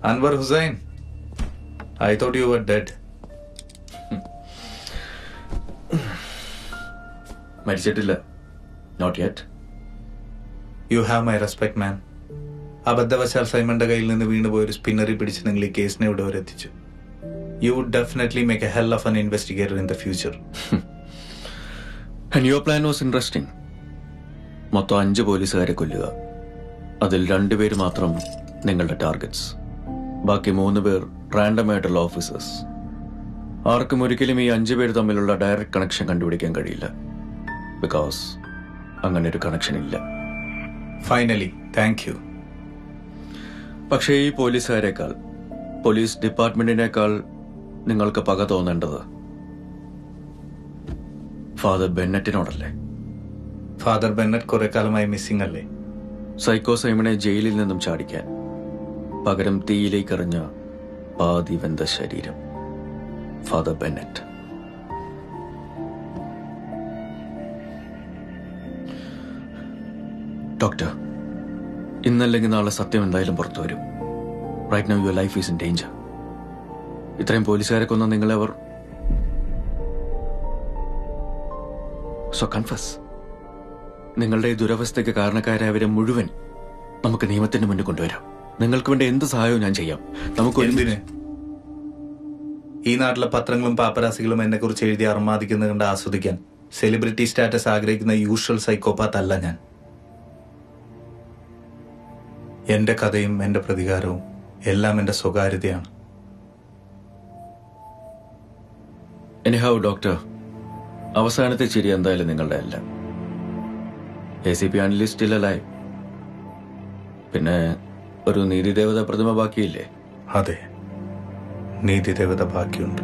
Anwar Hussain, I thought you were dead. മരിച്ചിട്ടില്ല not yet You have my respect, man. അബദ്ധവശാൽ സൈമന്റെ കയ്യിൽ നിന്ന് വീണുപോയ ഒരു സ്പിന്നറി പിടിച്ച് നിങ്ങൾ ഈ കേസിനെ ഇവിടെ വരെ എത്തിച്ചു you would definitely make a hell of an investigator in the future and your plan was interesting മൊത്തം അഞ്ച് പോലീസുകാരെ കൊല്ലുക അതിൽ രണ്ടുപേര് മാത്രം നിങ്ങളുടെ ടാർഗറ്റ്സ് ബാക്കി മൂന്ന് പേർ റാൻഡം ആയിട്ടുള്ള ഓഫീസേഴ്സ് ആർക്കും ഒരിക്കലും ഈ അഞ്ചു പേര് തമ്മിലുള്ള ഡയറക്റ്റ് കണക്ഷൻ കണ്ടുപിടിക്കാൻ കഴിയില്ല ബിക്കോസ് അങ്ങനെ ഒരു കണക്ഷൻ ഇല്ല ഫൈനലി താങ്ക് യു പക്ഷേ ഈ പോലീസുകാരെക്കാൾ പോലീസ് ഡിപ്പാർട്ട്മെന്റിനേക്കാൾ നിങ്ങൾക്ക് പക തോന്നേണ്ടത് ഫാദർ ബെന്നറ്റിനോടല്ലേ ഫാദർ ബെന്നറ്റ് കുറെ കാലമായി മിസ്സിംഗ് അല്ലേ സൈക്കോ സൈമനെ ജയിലിൽ നിന്നും ചാടിക്കാൻ പകരം തീയിലേക്ക് എറിഞ്ഞ പാതി വെന്ത ശരീരം ഫാദർ ബെന്നറ്റ് ഡോക്ടർ ഇന്നല്ലെങ്കിൽ നാളെ സത്യം എന്തായാലും പുറത്തു വരും right now your life is in danger ഇത്രയും പോലീസുകാരെ കൊന്ന നിങ്ങളെ അവർ സോ കൺഫസ് നിങ്ങളുടെ ഈ ദുരവസ്ഥയ്ക്ക് കാരണക്കാരായവരെ മുഴുവൻ നമുക്ക് നിയമത്തിന് മുന്നിൽ കൊണ്ടുവരാം നിങ്ങൾക്ക് വേണ്ട എന്ത് സഹായവും ഞാൻ ചെയ്യാം നമുക്ക് ഒരുമി- എന്തിന് ഈ നാട്ടിലെ പത്രങ്ങളും പാപ്പരാസികളും എന്നെ കുറിച്ച് എഴുതി അർമാദിക്കുന്നത് കണ്ട് ആസ്വദിക്കാൻ സെലിബ്രിറ്റി സ്റ്റാറ്റസ് ആഗ്രഹിക്കുന്ന യൂഷ്വൽ സൈക്കോപാത്ത് അല്ല ഞാൻ എന്റെ കഥയും എന്റെ പ്രതികാരവും എല്ലാം എന്റെ സ്വകാര്യതയാണ് എനിഹാവ് ഡോക്ടർ അവസാനത്തെ ചിരി എന്തായാലും നിങ്ങളുടെ അല്ല എ സി പി അനലിസ്റ്റ് ഇല്ലല്ലേ പിന്നെ ഒരു നീതിദേവത പ്രതിമ ബാക്കിയില്ലേ അതെ നീതിദേവത ബാക്കിയുണ്ട്